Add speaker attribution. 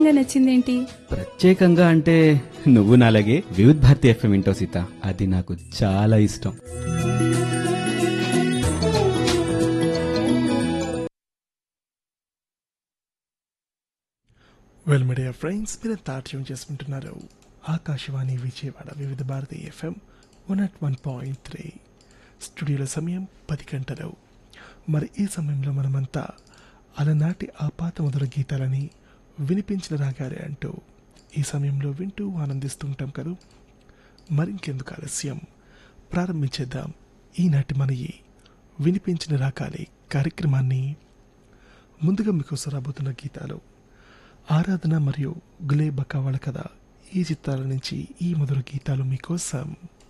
Speaker 1: ఇంకా నచ్చిందేంటి
Speaker 2: ప్రత్యేకంగా అంటే నువ్వు నాలాగే వివిధ్ భారతి ఎఫ్ఎం వింటావు సీత అది నాకు చాలా ఇష్టం
Speaker 3: వెల్ మీడియా ఫ్రెండ్స్ మీరు తాట్యం చేసుకుంటున్నారు Akashvani Vijayawada Vividha Bharati FM one at one point three స్టూడియోల సమయం పది గంటలు మరి ఈ సమయంలో మనమంతా అలనాటి ఆపాత మధుర గీతాలని వినిపించిన రాగాలే అంటూ ఈ సమయంలో వింటూ ఆనందిస్తుంటాం కదా మరింకెందుకు ఆలస్యం ప్రారంభించేద్దాం ఈనాటి మన ఈ వినిపించిన రాగాలే కార్యక్రమాన్ని ముందుగా మీకోసం రాబోతున్న గీతాలు ఆరాధన మరియు గులే బకావాళ్ళ కథ ఈ చిత్రాల నుంచి ఈ మధుర గీతాలు మీకోసం